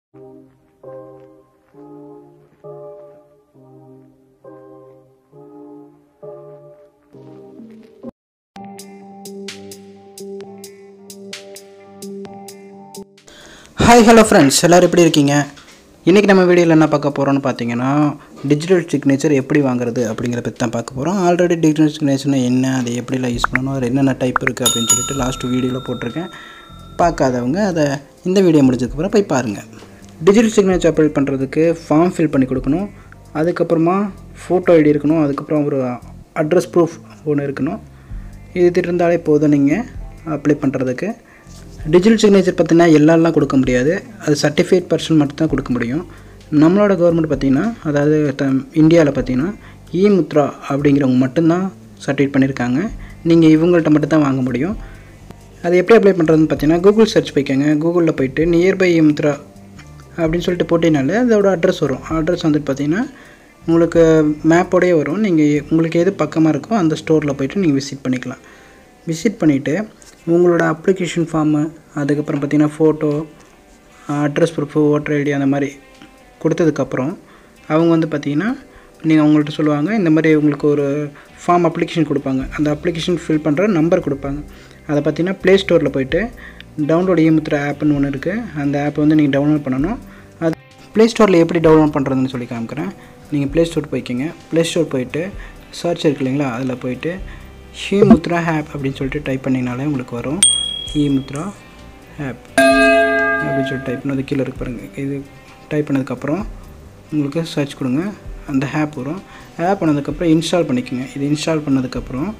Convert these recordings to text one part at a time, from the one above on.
hi hello friends எல்லோரும் எப்படி இருக்கீங்க இன்றைக்கி நம்ம வீடியோவில் என்ன பார்க்க போகிறோம்னு பார்த்தீங்கன்னா டிஜிட்டல் சிக்னேச்சர் எப்படி வாங்குறது அப்படிங்கிற பற்றி தான் பார்க்க போகிறோம் ஆல்ரெடி டிஜிட்டல் சிக்னேச்சர்னா என்ன அதை எப்படிலாம் யூஸ் பண்ணணும் அதில் என்னென்ன டைப் இருக்குது அப்படின்னு சொல்லிட்டு லாஸ்ட் வீடியோவில் போட்டிருக்கேன் பார்க்காதவங்க அதை இந்த வீடியோ முடிஞ்சதுக்கப்புறம் போய் பாருங்கள் டிஜிட்டல் சிக்னேச்சர் அப்ளை பண்ணுறதுக்கு ஃபார்ம் ஃபில் பண்ணி கொடுக்கணும் அதுக்கப்புறமா ஃபோட்டோ ஐடி இருக்கணும் அதுக்கப்புறம் ஒரு அட்ரஸ் ப்ரூஃப் ஒன்று இருக்கணும் இது இருந்தாலே போதும் நீங்கள் அப்ளை பண்ணுறதுக்கு டிஜிட்டல் சிக்னேச்சர் பார்த்தீங்கன்னா எல்லாரெல்லாம் கொடுக்க முடியாது அது சர்டிஃபைட் பர்சன் மட்டும் தான் கொடுக்க முடியும் நம்மளோட கவர்மெண்ட் பார்த்திங்கன்னா அதாவது இந்தியாவில் பார்த்தீங்கன்னா இ முத்ரா அப்படிங்கிறவங்க மட்டும்தான் சர்டிஃபிகேட் பண்ணியிருக்காங்க நீங்கள் இவங்கள்ட்ட மட்டும் தான் வாங்க முடியும் அது எப்படி அப்ளை பண்ணுறதுன்னு பார்த்தீங்கன்னா கூகுள் சர்ச் போய்க்கோங்க கூகுளில் போயிட்டு நியர்பை இ முத்ரா அப்படின்னு சொல்லிட்டு போட்டிங்கனாலே அதோட அட்ரஸ் வரும் அட்ரஸ் வந்துட்டு பார்த்தீங்கன்னா உங்களுக்கு மேப்போடயே வரும் நீங்கள் உங்களுக்கு எது பக்கமாக இருக்கோ அந்த ஸ்டோரில் போயிட்டு நீங்கள் விசிட் பண்ணிக்கலாம் விசிட் பண்ணிவிட்டு உங்களோட அப்ளிகேஷன் ஃபார்மு அதுக்கப்புறம் பார்த்தீங்கன்னா photo address proof voter ID அந்த மாதிரி கொடுத்ததுக்கப்புறம் அவங்க வந்து பார்த்தீங்கன்னா நீங்கள் அவங்கள்ட்ட சொல்லுவாங்க இந்த மாதிரி உங்களுக்கு ஒரு ஃபார்ம் அப்ளிகேஷன் கொடுப்பாங்க அந்த அப்ளிகேஷன் ஃபில் பண்ணுற நம்பர் கொடுப்பாங்க அதை பார்த்தீங்கன்னா ப்ளே ஸ்டோரில் போயிட்டு டவுன்லோட் இமுத்திர ஆப்னு ஒன்று இருக்குது அந்த ஆப்பை வந்து நீங்கள் டவுன்லோட் பண்ணணும் அது ப்ளே ஸ்டோரில் எப்படி டவுன்லோட் பண்ணுறதுன்னு சொல்லி காமிக்கிறேன் நீங்கள் ப்ளே ஸ்டோர் போய்க்கிங்க ப்ளே ஸ்டோர் போயிட்டு சர்ச் இருக்கு இல்லைங்களா அதில் போயிட்டு ஹீமுத்ரா ஆப் அப்படின்னு சொல்லிட்டு டைப் பண்ணிங்கனாலே உங்களுக்கு வரும் ஹீமுத்ரா ஆப் அப்படின்னு சொல்லிட்டு டைப் பண்ணது கீழே இருக்கு பாருங்கள் இது டைப் பண்ணதுக்கப்புறம் உங்களுக்கு சர்ச் கொடுங்க அந்த ஆப் வரும் ஆப் பண்ணதுக்கப்புறம் இன்ஸ்டால் பண்ணிக்கோங்க இது இன்ஸ்டால் பண்ணதுக்கப்புறம்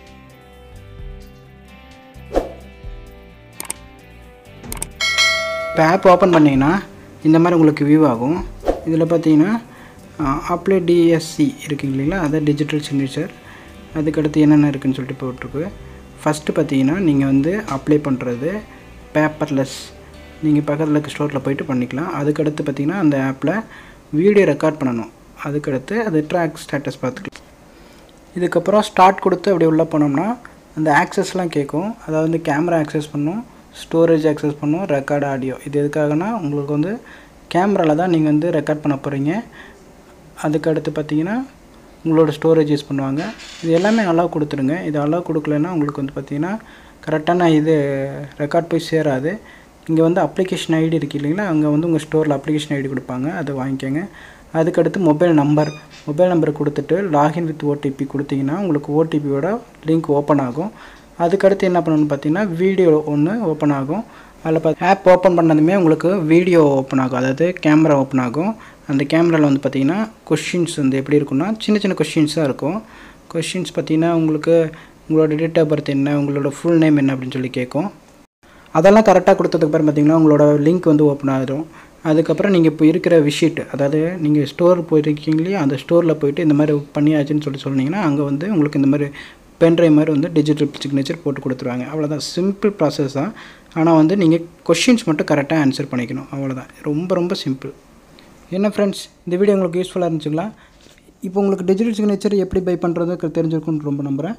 இப்போ ஆப் ஓப்பன் பண்ணிங்கன்னா இந்த மாதிரி உங்களுக்கு வியூ ஆகும் இதில் பார்த்தீங்கன்னா அப்ளை டிஎஸ்சி இருக்குங்க இல்லைங்களா அதை டிஜிட்டல் சிக்னேச்சர் அதுக்கடுத்து என்னென்ன இருக்குதுன்னு சொல்லிட்டு போட்டிருக்கு ஃபஸ்ட்டு பார்த்தீங்கன்னா நீங்கள் வந்து அப்ளை பண்ணுறது பேப்பர்லெஸ் நீங்கள் பக்கத்தில் இருக்க ஸ்டோரில் போயிட்டு பண்ணிக்கலாம் அதுக்கடுத்து பார்த்தீங்கன்னா அந்த ஆப்பில் வீடியோ ரெக்கார்ட் பண்ணணும் அதுக்கடுத்து அது ட்ராக் ஸ்டேட்டஸ் பார்த்துக்கலாம் இதுக்கப்புறம் ஸ்டார்ட் கொடுத்து அப்படி உள்ளே போனோம்னா அந்த ஆக்சஸ்லாம் கேட்கும் அதாவது வந்து கேமரா ஆக்சஸ் பண்ணும் ஸ்டோரேஜ் ஆக்சஸ் பண்ணும் ரெக்கார்ட் ஆடியோ இது எதுக்காகனா உங்களுக்கு வந்து கேமராவில் தான் நீங்கள் வந்து ரெக்கார்ட் பண்ண போகிறீங்க அதுக்கடுத்து பார்த்தீங்கன்னா உங்களோட ஸ்டோரேஜ் யூஸ் பண்ணுவாங்க இது எல்லாமே அலோவ் கொடுத்துருங்க இது அலோவ் கொடுக்கலன்னா உங்களுக்கு வந்து பார்த்தீங்கன்னா கரெக்டான இது ரெக்கார்ட் போய் சேராது இங்கே வந்து அப்ளிகேஷன் ஐடி இருக்கு இல்லைங்களா அங்கே வந்து உங்கள் ஸ்டோரில் அப்ளிகேஷன் ஐடி கொடுப்பாங்க அதை வாங்கிக்கோங்க அதுக்கடுத்து மொபைல் நம்பர் மொபைல் நம்பர் கொடுத்துட்டு லாகின் வித் ஓடிபி கொடுத்தீங்கன்னா உங்களுக்கு ஓடிபியோட லிங்க் ஓப்பன் ஆகும் அதுக்கடுத்து என்ன பண்ணணும்னு பார்த்தீங்கன்னா வீடியோ ஒன்று ஓப்பன் ஆகும் அதில் பார்த்து ஆப் ஓப்பன் பண்ணதுமே உங்களுக்கு வீடியோ ஓப்பன் ஆகும் அதாவது கேமரா ஓப்பன் ஆகும் அந்த கேமராவில் வந்து பார்த்தீங்கன்னா கொஷின்ஸ் வந்து எப்படி இருக்குன்னா சின்ன சின்ன கொஷின்ஸாக இருக்கும் கொஷின்ஸ் பார்த்தீங்கன்னா உங்களுக்கு உங்களோட டேட் ஆஃப் பர்த் என்ன உங்களோட ஃபுல் நேம் என்ன அப்படின்னு சொல்லி கேட்கும் அதெல்லாம் கரெக்டாக கொடுத்ததுக்கப்புறம் பார்த்தீங்கன்னா உங்களோட லிங்க் வந்து ஓப்பன் ஆகிடும் அதுக்கப்புறம் நீங்கள் இப்போ இருக்கிற விஷிட் அதாவது நீங்கள் ஸ்டோர் போயிருக்கீங்களே அந்த ஸ்டோரில் போயிட்டு இந்த மாதிரி பண்ணியாச்சுன்னு சொல்லி சொன்னீங்கன்னா அங்கே வந்து உங்களுக்கு இந்த மாதிரி பென்ட்ரைவ் மாதிரி வந்து டிஜிட்டல் சிக்னேச்சர் போட்டு கொடுத்துருவாங்க அவ்வளோதான் சிம்பிள் ப்ராசஸ் தான் ஆனால் வந்து நீங்கள் கொஷின்ஸ் மட்டும் கரெக்டாக ஆன்சர் பண்ணிக்கணும் அவ்வளோதான் ரொம்ப ரொம்ப சிம்பிள் என்ன ஃப்ரெண்ட்ஸ் இந்த வீடியோ உங்களுக்கு யூஸ்ஃபுல்லாக இருந்துச்சுங்களா இப்போ உங்களுக்கு டிஜிட்டல் சிக்னேச்சர் எப்படி பை பண்ணுறது தெரிஞ்சிருக்குன்னு ரொம்ப நம்புகிறேன்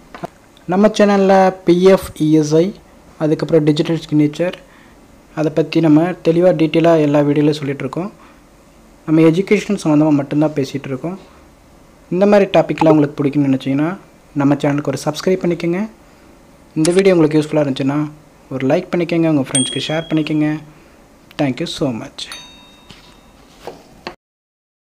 நம்ம சேனலில் பிஎஃப் இஎஸ்ஐ அதுக்கப்புறம் டிஜிட்டல் சிக்னேச்சர் அதை பற்றி நம்ம தெளிவாக டீட்டெயிலாக எல்லா வீடியோலையும் சொல்லிகிட்ருக்கோம் நம்ம எஜுகேஷன் சம்மந்தமாக மட்டும்தான் பேசிகிட்டு இருக்கோம் இந்த மாதிரி டாப்பிக்லாம் உங்களுக்கு பிடிக்கும்னு நினச்சிங்கன்னா நம்ம சேனலுக்கு ஒரு சப்ஸ்கிரைப் பண்ணிக்கோங்க இந்த வீடியோ உங்களுக்கு யூஸ்ஃபுல்லாக இருந்துச்சுன்னா ஒரு லைக் பண்ணிக்கோங்க உங்கள் ஃப்ரெண்ட்ஸ்க்கு ஷேர் பண்ணிக்கோங்க தேங்க்யூ ஸோ மச்